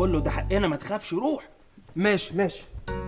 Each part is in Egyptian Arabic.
قول له ده حقنا ما تخافش روح ماشي ماشي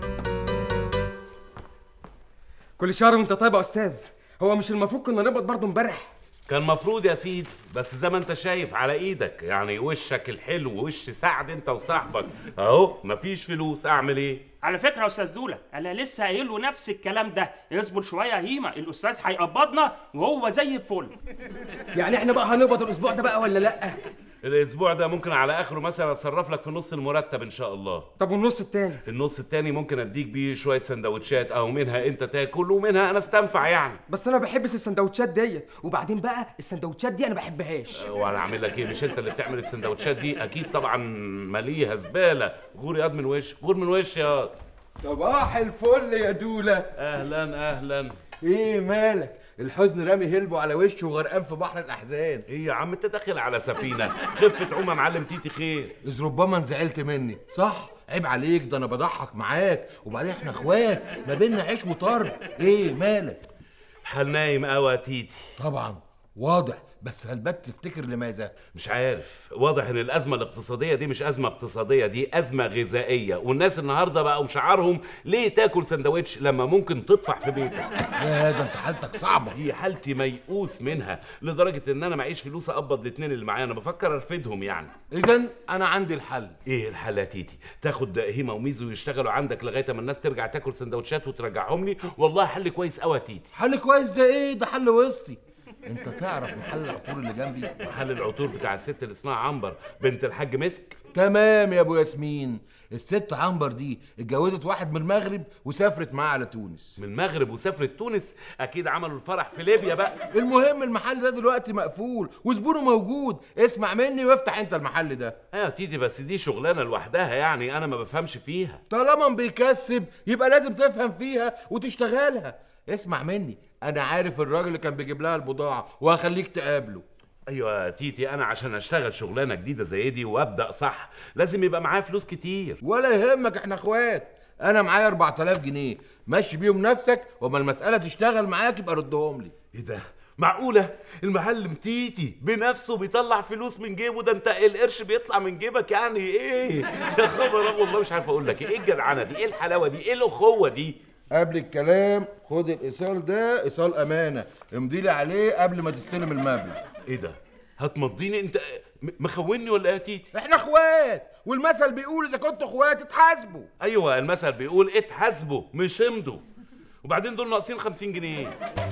كل شهر وانت طيب يا استاذ هو مش المفروض كنا نقبض برضه امبارح كان مفروض يا سيدي بس زي ما انت شايف على ايدك يعني وشك الحلو وش سعد انت وصاحبك اهو مفيش فلوس اعمل ايه على فكره يا استاذ دوله انا لسه قايل له نفس الكلام ده اصبر شويه يا هيما الاستاذ هيقبضنا وهو زي الفل يعني احنا بقى هنقبض الاسبوع ده بقى ولا لا الاسبوع ده ممكن على اخره مثلا اتصرف لك في نص المرتب ان شاء الله طب والنص التاني النص التاني ممكن اديك بيه شويه سندوتشات او منها انت تاكل ومنها انا استنفع يعني بس انا بحبش السندوتشات ديت وبعدين بقى السندوتشات دي انا بحبهاش وانا اعمل لك ايه مش انت اللي بتعمل السندوتشات دي اكيد طبعا ماليها زباله غور ياض من وش غور من وش ياض صباح الفل يا دولة اهلا اهلا ايه مالك الحزن رامي هلبه على وشه وغرقان في بحر الاحزان ايه يا عم انت داخل على سفينه خفه عوم يا معلم تيتي خير اذ ربما انزعلت مني صح عيب عليك ده انا بضحك معاك وبعدين احنا اخوات ما بينا عيش وطرب ايه مالك حال نايم قوي يا تيتي طبعا واضح بس هل بت تفتكر لماذا مش عارف واضح ان الازمه الاقتصاديه دي مش ازمه اقتصاديه دي ازمه غذائيه والناس النهارده بقوا شعارهم ليه تاكل سندوتش لما ممكن تطفح في بيتك يا ده انت حالتك صعبه دي حالتي ميؤوس منها لدرجه ان انا معيش فلوس اقبض الاثنين اللي معايا انا بفكر ارفدهم يعني اذا انا عندي الحل ايه الحل يا تيتي تاخد هيما وميزو يشتغلوا عندك لغايه ما الناس ترجع تاكل سندوتشات وترجعهم لي والله حل كويس قوي يا تيتي حل كويس ده ايه ده حل وسطي انت تعرف محل العطور اللي جنبي محل العطور بتاع الست اللي اسمها عنبر بنت الحاج مسك تمام يا ابو ياسمين الست عنبر دي اتجوزت واحد من المغرب وسافرت معاه على تونس من المغرب وسافرت تونس اكيد عملوا الفرح في ليبيا بقى المهم المحل ده دلوقتي مقفول وزبونه موجود اسمع مني وافتح انت المحل ده ايوه يا تيتي بس دي شغلانه لوحدها يعني انا ما بفهمش فيها طالما بيكسب يبقى لازم تفهم فيها وتشتغلها اسمع مني انا عارف الراجل اللي كان بيجيب لها البضاعه وهخليك تقابله ايوه يا تيتي انا عشان اشتغل شغلانه جديده زي دي وابدا صح لازم يبقى معايا فلوس كتير ولا يهمك احنا اخوات انا معايا 4000 جنيه مشي بيهم نفسك وما المساله تشتغل معاك يبقى ردهم لي ايه ده معقولة المعلم تيتي بنفسه بيطلع فلوس من جيبه ده انت القرش بيطلع من جيبك يعني ايه يا خبر أبيض، والله مش عارف اقول لك ايه ايه الجدعنة دي ايه الحلاوة دي ايه الاخوة دي قبل الكلام خد الايصال ده ايصال امانه امضي لي عليه قبل ما تستلم المبلغ ايه ده هتمضيني انت م- مخوني ولا ايه يا تيتي احنا اخوات والمثل بيقول اذا كنتوا اخوات اتحاسبوا ايوه المثل بيقول اتحاسبوا مش امضوا وبعدين دول ناقصين 50 جنيه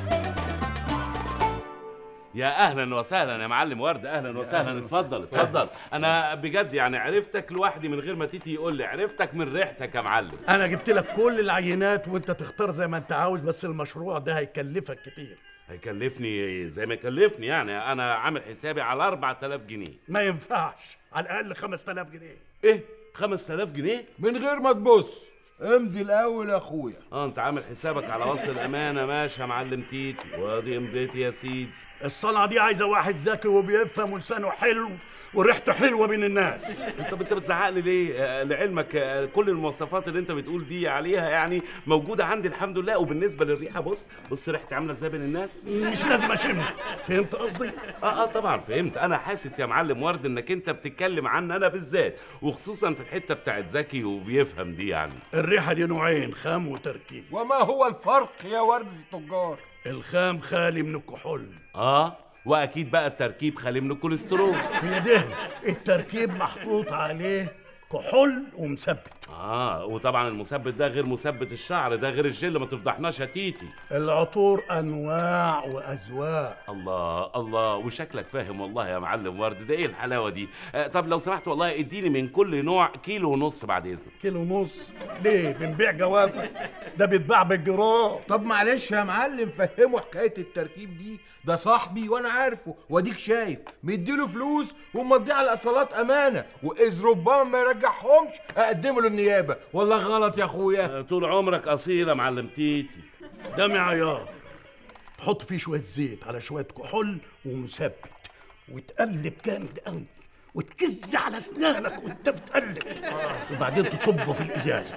يا اهلا وسهلا يا معلم ورد اهلا وسهلا اتفضل اتفضل انا بجد يعني عرفتك لوحدي من غير ما تيتي يقول لي عرفتك من ريحتك يا معلم انا جبت لك كل العينات وانت تختار زي ما انت عاوز بس المشروع ده هيكلفك كتير هيكلفني زي ما يكلفني يعني انا عامل حسابي على 4000 جنيه ما ينفعش على الاقل 5000 جنيه ايه 5000 جنيه من غير ما تبص امضي الاول يا اخويا اه انت عامل حسابك على وصل الامانه ماشي يا معلم تيتي وادي امضيتي يا سيدي الصنعه دي عايزه واحد ذكي وبيفهم ولسانه حلو وريحته حلوه بين الناس انت انت بتزعق لي ليه آه، لعلمك آه، كل المواصفات اللي انت بتقول دي عليها يعني موجوده عندي الحمد لله وبالنسبه للريحه بص بص ريحتي عامله ازاي بين الناس مش لازم اشم فهمت قصدي اه اه طبعا فهمت انا حاسس يا معلم ورد انك انت بتتكلم عني انا بالذات وخصوصا في الحته بتاعت ذكي وبيفهم دي يعني الريحه دي نوعين خام وتركيب وما هو الفرق يا ورد التجار الخام خالي من الكحول اه واكيد بقى التركيب خالي من الكوليسترول هي ده التركيب محطوط عليه كحول ومثبت اه وطبعا المثبت ده غير مثبت الشعر ده غير الجل ما تفضحناش يا تيتي العطور انواع واذواق الله الله وشكلك فاهم والله يا معلم ورد ده ايه الحلاوه دي آه طب لو سمحت والله اديني من كل نوع كيلو ونص بعد اذنك كيلو ونص ليه بنبيع جوافه ده بيتباع بالجرام طب معلش يا معلم فهمه حكايه التركيب دي ده صاحبي وانا عارفه واديك شايف مديله فلوس ومضيه على الاصالات امانه واذ ربما ما يرجعهمش اقدمه للنيابه والله غلط يا اخويا آه طول عمرك اصيل يا معلم تيتي ده معيار تحط فيه شويه زيت على شويه كحول ومثبت وتقلب جامد قوي وتكز على اسنانك وانت بتقلب وبعدين تصبه في الازازه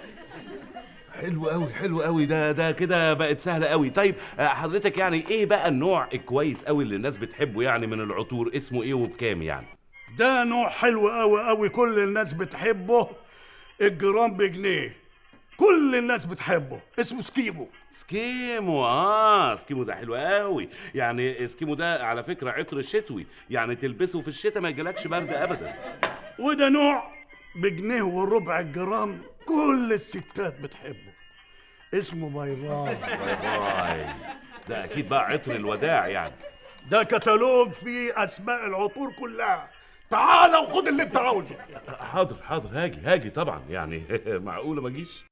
حلو قوي حلو قوي ده ده كده بقت سهله قوي طيب آه، حضرتك يعني ايه بقى النوع الكويس قوي اللي الناس بتحبه يعني من العطور اسمه ايه وبكام يعني ده نوع حلو قوي قوي كل الناس بتحبه الجرام بجنيه كل الناس بتحبه اسمه سكيمو سكيمو اه سكيمو ده حلو قوي يعني سكيمو ده على فكره عطر شتوي يعني تلبسه في الشتاء ما يجيلكش برد ابدا وده نوع بجنيه وربع الجرام كل الستات بتحبه اسمه باي باي باي باي ده اكيد بقى عطر الوداع يعني ده كتالوج فيه اسماء العطور كلها تعال وخد اللي انت عاوزه حاضر حاضر هاجي هاجي طبعا يعني معقوله ما اجيش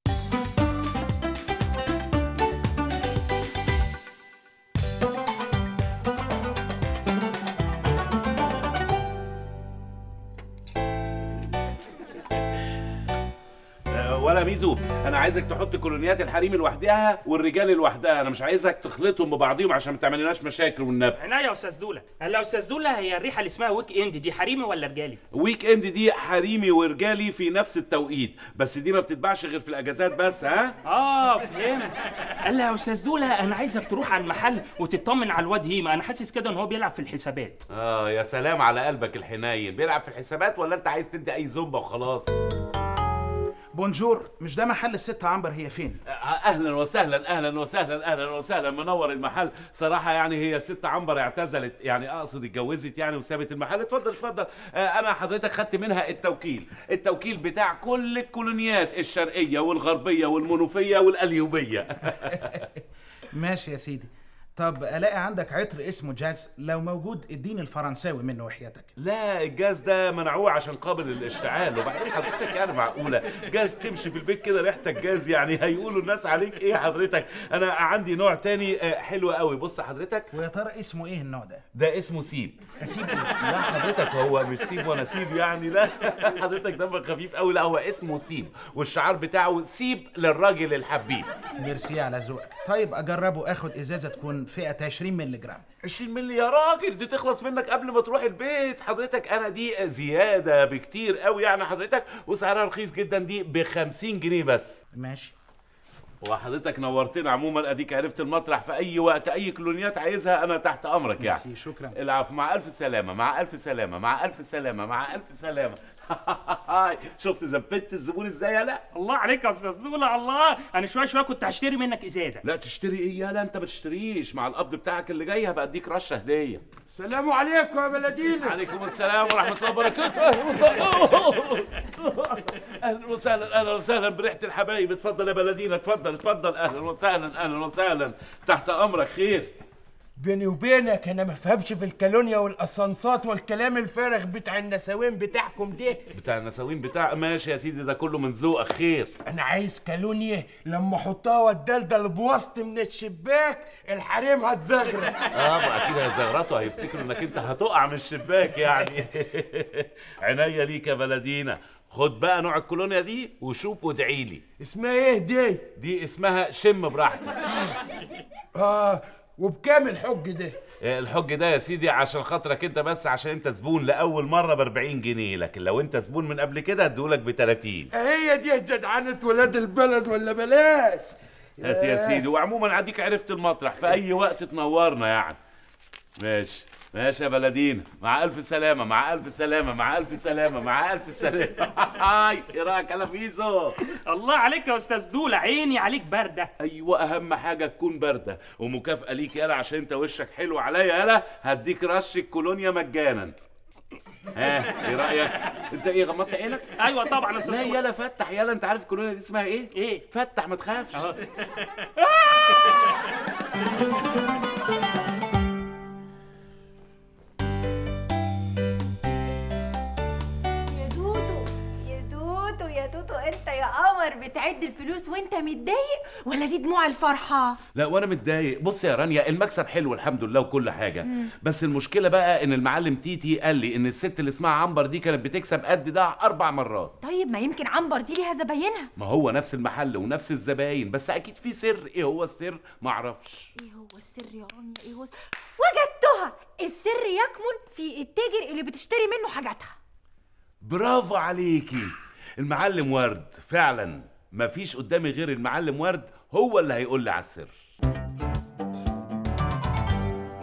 آه، ولا ميزو انا عايزك تحط كولونيات الحريم لوحدها والرجال لوحدها انا مش عايزك تخلطهم ببعضيهم عشان ما تعملناش مشاكل والنبي عناية يا استاذ دوله هلا يا استاذ دوله هي الريحه اللي اسمها ويك اند دي حريمي ولا رجالي ويك اند دي حريمي ورجالي في نفس التوقيت بس دي ما بتتباعش غير في الاجازات بس ها اه فهمت قال لي يا استاذ دوله انا عايزك تروح على المحل وتطمن على الواد هيما انا حاسس كده ان هو بيلعب في الحسابات اه يا سلام على قلبك الحنين بيلعب في الحسابات ولا انت عايز تدي اي زومبا وخلاص بونجور مش ده محل الست عنبر هي فين آه، اهلا وسهلا اهلا وسهلا اهلا وسهلا منور المحل صراحه يعني هي الست عنبر اعتزلت يعني اقصد اتجوزت يعني وسابت المحل اتفضل اتفضل آه، انا حضرتك خدت منها التوكيل التوكيل بتاع كل الكولونيات الشرقيه والغربيه والمنوفيه والاليوبيه ماشي يا سيدي طب الاقي عندك عطر اسمه جاز لو موجود اديني الفرنساوي منه وحياتك لا الجاز ده منعوه عشان قابل للاشتعال وبعدين حضرتك يعني معقوله جاز تمشي في البيت كده ريحتك جاز يعني هيقولوا الناس عليك ايه حضرتك انا عندي نوع تاني آه، حلو قوي بص حضرتك ويا ترى اسمه ايه النوع ده ده اسمه سيب اسيب لا حضرتك هو مش سيب ولا سيب يعني لا حضرتك دمك خفيف قوي لا هو اسمه سيب والشعار بتاعه سيب للراجل الحبيب ميرسي على ذوقك طيب اجربه اخد ازازه تكون فئه 20 مللي جرام 20 مللي يا راجل دي تخلص منك قبل ما تروح البيت حضرتك انا دي زياده بكتير قوي يعني حضرتك وسعرها رخيص جدا دي ب 50 جنيه بس ماشي وحضرتك نورتنا عموما اديك عرفت المطرح في اي وقت اي كلونيات عايزها انا تحت امرك يعني ميرسي شكرا العفو مع الف سلامه مع الف سلامه مع الف سلامه مع الف سلامه شفت زبدت الزبون ازاي يا لا الله عليك يا استاذ دوله الله انا شويه شويه كنت هشتري منك ازازه لا تشتري ايه يا لا انت ما تشتريش مع القبض بتاعك اللي جاي هبقى اديك رشه هديه السلام عليكم يا بلدينا عليكم السلام ورحمه الله وبركاته اهلا وسهلا اهلا وسهلا اهلا وسهلا بريحه الحبايب اتفضل يا بلدينا اتفضل اتفضل اهلا وسهلا اهلا وسهلا تحت امرك خير بيني وبينك انا ما فهمش في الكالونيا والاسانسات والكلام الفارغ بتاع النساوين بتاعكم ده بتاع النساوين بتاع ماشي يا سيدي ده كله من ذوقك خير انا عايز كالونيا لما احطها والدلدل بوسط من الشباك الحريم هتزغرق اه ما اكيد هيزغرطوا هيفتكروا انك انت هتقع من الشباك يعني عينيا ليك يا بلدينا خد بقى نوع الكولونيا دي وشوف وادعي لي اسمها ايه دي دي اسمها شم براحتك اه وبكام الحج ده الحج ده يا سيدي عشان خاطرك انت بس عشان انت زبون لاول مره ب 40 جنيه لكن لو انت زبون من قبل كده اديهولك ب 30 هي دي جدعنة ولاد البلد ولا بلاش هات يا سيدي وعموما عاديك عرفت المطرح في اي وقت تنورنا يعني ماشي ماشي يا بلدينا مع الف سلامه مع الف سلامه مع الف سلامه مع الف سلامه هاي ايه رايك يا لفيزو الله عليك يا استاذ دوله عيني عليك بارده ايوه اهم حاجه تكون بارده ومكافاه ليك يالا عشان انت وشك حلو عليا يالا هديك رش الكولونيا مجانا ها ايه رايك انت ايه غمضت عينك ايوه طبعا يا استاذ لا دوله يالا فتح يالا انت عارف الكولونيا دي اسمها ايه ايه فتح ما تخافش يا دودو يا دودو يا دودو انت يا قمر بتعد الفلوس وانت متضايق ولا دي دموع الفرحة لا وانا متضايق بص يا رانيا المكسب حلو الحمد لله وكل حاجه بس المشكله بقى ان المعلم تيتي قال لي ان الست اللي اسمها عنبر دي كانت بتكسب قد ده اربع مرات طيب ما يمكن عنبر دي ليها زباينها ما هو نفس المحل ونفس الزباين بس اكيد في سر ايه هو السر معرفش ايه هو السر يا رانيا ايه هو السر؟ وجدتها السر يكمن في التاجر اللي بتشتري منه حاجاتها برافو عليكي المعلم ورد فعلا مفيش قدامي غير المعلم ورد هو اللي هيقول لي على السر ما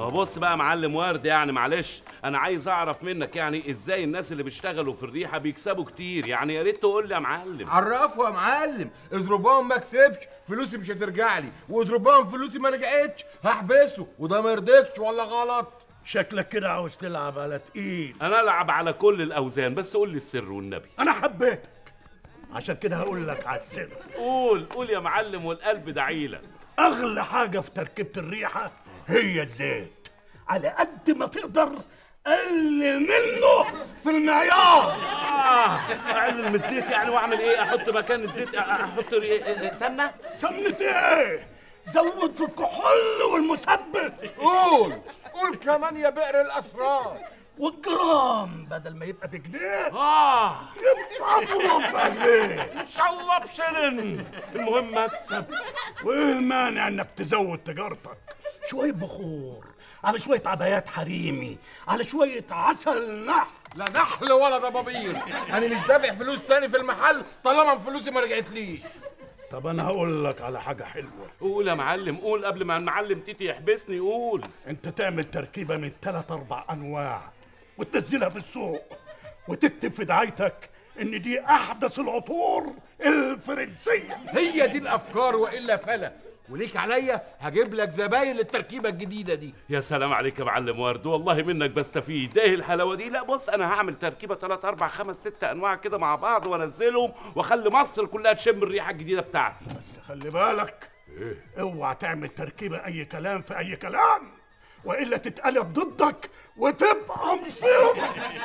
هو بص بقى يا معلم ورد يعني معلش انا عايز اعرف منك يعني ازاي الناس اللي بيشتغلوا في الريحه بيكسبوا كتير يعني يا ريت تقول لي يا معلم عرفه يا معلم اضربهم ما كسبش فلوسي مش هترجع لي واضربهم فلوسي ما رجعتش هحبسه وده ما يرضيكش ولا غلط شكلك كده عاوز تلعب على تقيل انا العب على كل الاوزان بس قول لي السر والنبي انا حبيتك عشان كده هقول لك على السر قول قول يا معلم والقلب دعيلك اغلى حاجه في تركيبه الريحه هي الزيت على قد ما تقدر قلل منه في المعيار اه اعمل من الزيت يعني واعمل ايه احط مكان الزيت احط إيه- إيه- سمنه سمنة ايه زود في الكحول والمثبت قول قول كمان يا بئر الاسرار والجرام بدل ما يبقى بجنيه اه يبقى بربع جنيه ان شاء الله بشلن المهم اكسب وايه المانع انك تزود تجارتك شويه بخور على شويه عبايات حريمي على شويه عسل نحل لا نحل ولا ضبابير انا مش دافع فلوس تاني في المحل طالما فلوسي ما رجعتليش طب انا هقول لك على حاجه حلوه قول يا معلم قول قبل ما المعلم تيتي يحبسني قول انت تعمل تركيبه من ثلاث اربع انواع وتنزلها في السوق وتكتب في دعايتك ان دي احدث العطور الفرنسيه هي دي الافكار والا فلا وليك عليا هجيب لك زباين للتركيبه الجديده دي يا سلام عليك يا معلم ورد والله منك بستفيد ايه الحلاوه دي لا بص انا هعمل تركيبه 3 4 5 6 انواع كده مع بعض وانزلهم واخلي مصر كلها تشم الريحه الجديده بتاعتي بس خلي بالك اوعى تعمل تركيبه اي كلام في اي كلام والا تتقلب ضدك وتبقى مصيبه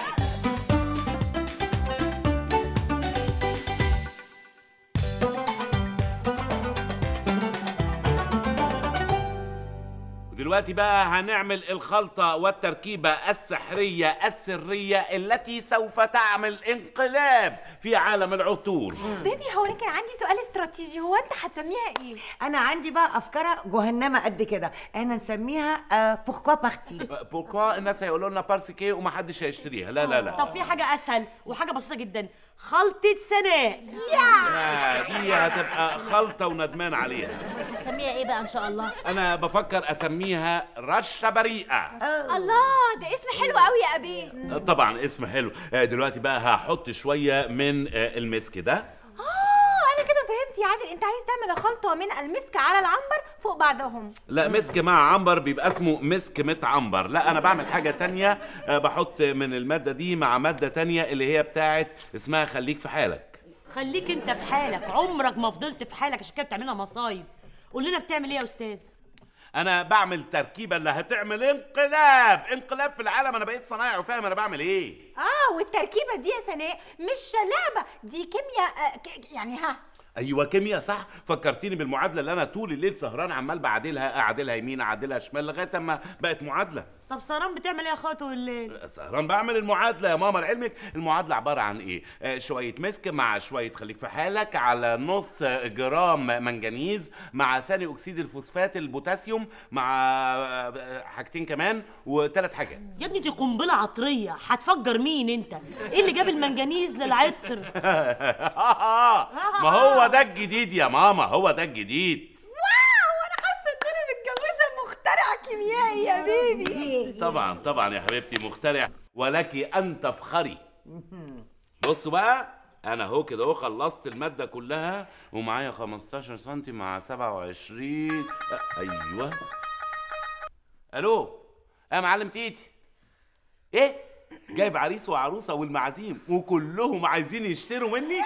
ودلوقتي بقى هنعمل الخلطة والتركيبة السحرية السرية التي سوف تعمل انقلاب في عالم العطور بيبي هو انا كان عندي سؤال استراتيجي هو انت هتسميها ايه انا عندي بقى افكار جهنمه قد كده احنا نسميها آه بوركوا بارتي بوركوا الناس هيقولوا لنا بارسيكي ومحدش هيشتريها لا لا لا طب في حاجة أسهل وحاجة بسيطة جدا خلطة سناء آه، دي هتبقى خلطة وندمان عليها تسميها ايه بقى ان شاء الله أنا بفكر أسميها رشة بريئة الله ده اسم حلو قوي يا ابي طبعا اسم حلو آه، دلوقتي بقى هحط شوية من آه، المسك ده اه انا كده فهمت يا عادل انت عايز تعمل خلطه من المسك على العنبر فوق بعضهم لا مسك مع عنبر بيبقى اسمه مسك متعنبر لا انا بعمل حاجه تانية آه، بحط من الماده دي مع ماده تانية اللي هي بتاعت اسمها خليك في حالك خليك انت في حالك عمرك ما فضلت في حالك عشان كده بتعملها مصايب قول لنا بتعمل ايه يا استاذ انا بعمل تركيبه اللي هتعمل انقلاب انقلاب في العالم انا بقيت صنايعي وفاهم انا بعمل ايه اه والتركيبه دي يا سناء مش لعبه دي كيمياء آه ك- يعني ها ايوه كيمياء صح فكرتيني بالمعادله اللي انا طول الليل سهران عمال بعدلها اعدلها يمين اعدلها شمال لغايه اما بقت معادله طب سهران بتعمل ايه يا خاطر الليل سهران بعمل المعادله يا ماما لعلمك المعادله عباره عن ايه آه، شويه مسك مع شويه خليك في حالك على نص جرام منجنيز مع ثاني اكسيد الفوسفات البوتاسيوم مع آه، حاجتين كمان وثلاث حاجات يا ابني دي قنبله عطريه هتفجر مين انت ايه اللي جاب المنجنيز للعطر ما هو ده الجديد يا ماما هو ده الجديد واو انا حاسه ان انا متجوزه مخترع كيميائي يا بيبي طبعا طبعا يا حبيبتي مخترع ولك ان تفخري بص بقى انا اهو كده اهو خلصت الماده كلها ومعايا 15 سم مع 27 أ- ايوه الو يا معلم تيتي ايه جايب عريس وعروسه والمعازيم وكلهم عايزين يشتروا مني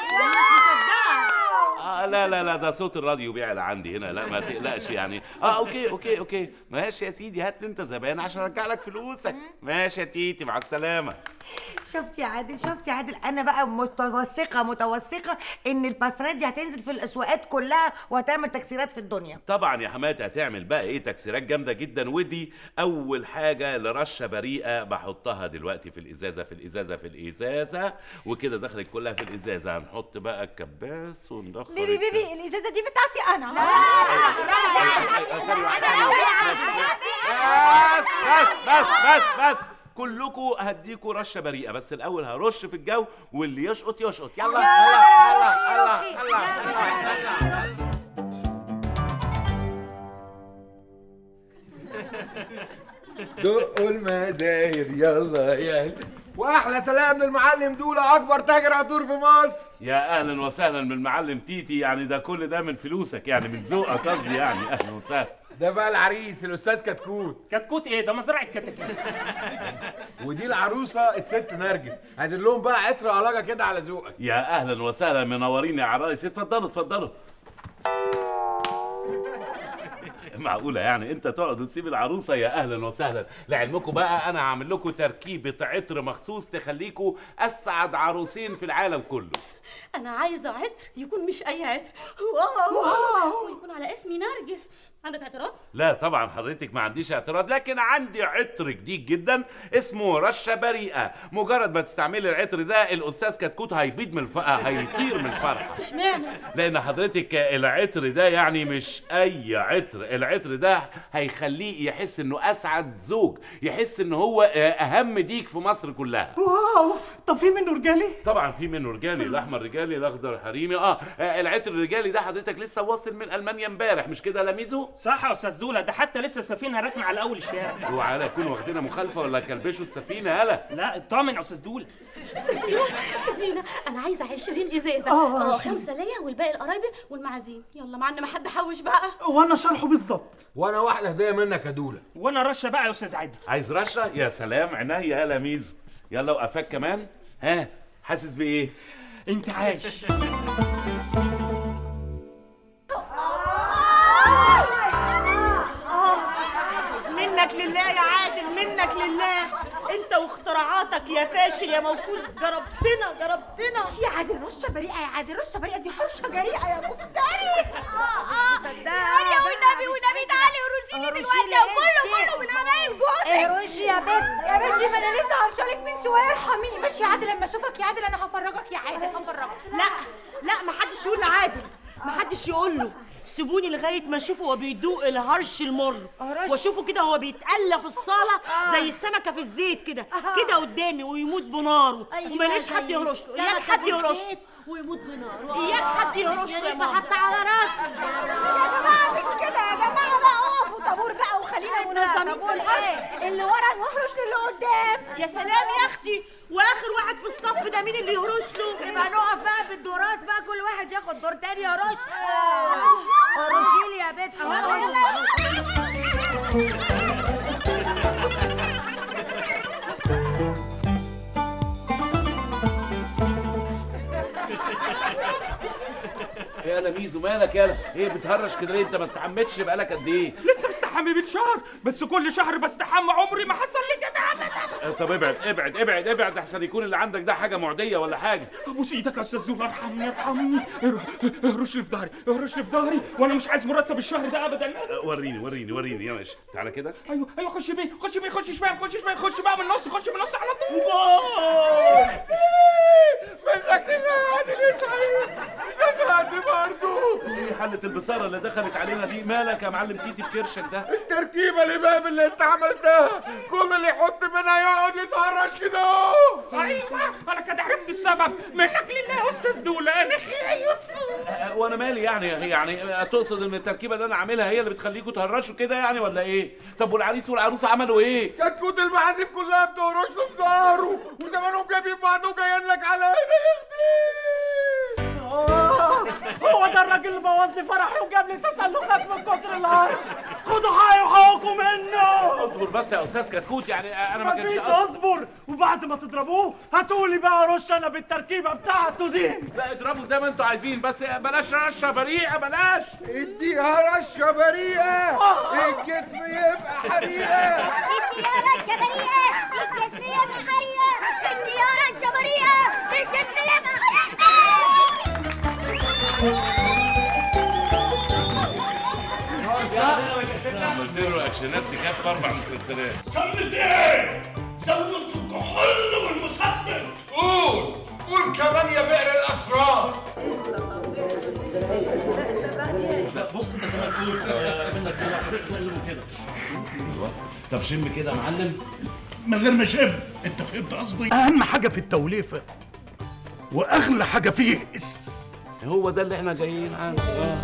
آه لا لا لا ده صوت الراديو بيعلى عندي هنا لا ما تقلقش يعني اه اوكي اوكي اوكي ماشي يا سيدي هات لي انت زبائن عشان ارجع لك فلوسك ماشي يا تيتي مع السلامه شفت يا عادل شفت يا عادل انا بقى متوثقه متوثقه ان البارفانات دي هتنزل في الاسواقات كلها وهتعمل تكسيرات في الدنيا طبعا يا حماتي هتعمل بقى ايه تكسيرات جامده جدا ودي اول حاجه لرشه بريئه بحطها دلوقتي في الازازه في الازازه في الازازه وكده دخلت كلها في الازازه هنحط بقى الكباس وندخل بيبي الك- بيبي الازازه دي بتاعتي انا آه، ثانية واحدة، ثانية واحدة. بس بس بس بس بس كلكم هديكوا رشه بريئه بس الاول هرش في الجو واللي يشقط يشقط يلا يلا يلا يلا يلا دقوا المزاير يلا يا واحلى سلام للمعلم دوله اكبر تاجر عطور في مصر يا اهلا وسهلا بالمعلم تيتي يعني ده كل ده من فلوسك يعني من ذوقك قصدي يعني اهلا وسهلا ده بقى العريس الاستاذ كتكوت كتكوت ايه ده مزرعه كتاكيت ودي العروسه الست نرجس عايزين لهم بقى عطر علاجه كده على ذوقك يا اهلا وسهلا منورين يا عرايس اتفضلوا اتفضلوا معقولة يعني انت تقعد وتسيب العروسة يا اهلا وسهلا لعلمكم بقى انا هعمل لكم تركيبة عطر مخصوص تخليكم اسعد عروسين في العالم كله انا عايزه عطر يكون مش اي عطر واو, واو. ويكون على اسمي نرجس عندك اعتراض لا طبعا حضرتك ما عنديش اعتراض لكن عندي عطر جديد جدا اسمه رشه بريئه مجرد ما تستعملي العطر ده الاستاذ كتكوت هيبيض من الف... هيطير من الفرحه اشمعنى لان حضرتك العطر ده يعني مش اي عطر العطر ده هيخليه يحس انه اسعد زوج يحس ان هو اهم ديك في مصر كلها واو طب في منه رجالي طبعا في منه رجالي الاحمر رجالي الاخضر حريمي اه آه، العطر الرجالي ده حضرتك لسه واصل من المانيا امبارح مش كده يا لميزو صح يا استاذ دوله ده حتى لسه السفينه راكنه على اول الشارع وعلى يكونوا واخدينها مخالفه ولا كلبشوا السفينه هلا لا اطمن يا استاذ دوله سفينة سفينة أنا عايزة 20 إزازة آه، اه 20. خمسة ليا والباقي لقرايبي والمعازيم يلا معنا ما حد حوش بقى وانا شرحه بالظبط وانا واحده هديه منك يا دوله وانا رشه بقى يا استاذ عادل عايز رشه يا سلام عينيا يا لميزو يلا وقفاك كمان ها حاسس بايه انت عايش منك لله يا عادل منك لله انت واختراعاتك يا فاشل يا موكوس جربتنا جربتنا يا عادل رشه بريئه يا عادل رشه بريئه دي حرشه جريئه يا مفتري اه اه يا والنبي والنبي تعالي ورشيني دلوقتي وكله كله من عمايل ايه جوزك رشي يا بنت يا بنتي ما انا لسه هرشالك من شويه ارحميني ماشي يا عادل لما اشوفك يا عادل انا هفرجك يا عادل هفرجك لا لا ما حدش يقول لعادل ما حدش يقول له سيبوني لغايه ما اشوفه وهو بيدوق الهرش المر هرش؟ واشوفه كده وهو بيتقلى في الصاله زي السمكه في الزيت كده كده قدامي ويموت بناره وماليش حد يهرش له اياك حد يهرش له. ويموت بنار اياك حد يهرش له يا ماما حتى على راسي يا جماعه مش كده يا جماعه بقى اقفوا طابور بقى وخلينا منظمين في الحرش اللي ورا نهرش للي قدام يا سلام يا اختي واخر واحد في الصف ده مين اللي يهرش له يبقى نقف بقى بالدورات بقى كل واحد ياخد دور تاني يا رش رشيلي يا بنت يا لميزو مالك يالا ايه بتهرش كده ليه انت ما استحمتش بقالك قد ايه لسه مستحمي من شهر بس كل شهر بستحمى عمري ما حصل لي كده ابدا آه، طب ابعد ابعد ابعد ابعد احسن يكون اللي عندك ده حاجه معديه ولا حاجه ابوس ايدك يا استاذ زولا ارحمني ارحمني اهر- اهرش لي في ظهري اهرش لي في ظهري وانا مش عايز مرتب الشهر ده ابدا آه، وريني وريني وريني يا ماشي تعالى كده ايوه ايوه خش بيه خش بيه خش شمال خش شمال خش بقى من النص خش من النص على طول منك لله يا عادل اسعد اسعد برضه ايه حله البصاره اللي دخلت علينا دي مالك يا معلم تيتي بكرشك ده التركيبه الامام اللي انت عملتها كل اللي يحط منها يقعد يتهرش كده اهو ايوه انا كده عرفت السبب منك لله يا استاذ دولا انا خايف آه، وانا مالي يعني يعني آه، تقصد ان التركيبه اللي انا عاملها هي اللي بتخليكم تهرشوا كده يعني ولا ايه طب والعريس والعروسه عملوا ايه كتكوت المحاسب كلها بتهرش له في ظهره وزمانهم جايبين بعض وجايين لك على هنا يا اختي هو ده الراجل اللي بوظ لي فرحي وجاب لي تسلخات من كتر الهرش خدوا حقي وحقكم منه اصبر بس يا استاذ كتكوت يعني آه، انا ما كانش مفيش قصدي اصبر وبعد ما تضربوه هاتولي بقى رش انا بالتركيبه بتاعته دي لا اضربوا زي ما انتوا عايزين بس بلاش رشه بريئه بلاش اديها رشه بريئه الجسم يبقى حريقه الديارة الشبرية الجسمية الحرية الديارة الشبرية الجسمية عملت له اكشنات تكفي اربع مسلسلات سمت ايه؟ سمت الكحول والمسكر قول قول كمان يا بئر الاسرار لا بص انت كمان قول آه، منك كده اقلبه كده طب شم كده يا معلم من غير ما شب انت فهمت قصدي اهم حاجه في التوليفه واغلى حاجه فيه الس- هو ده اللي احنا جايين عنه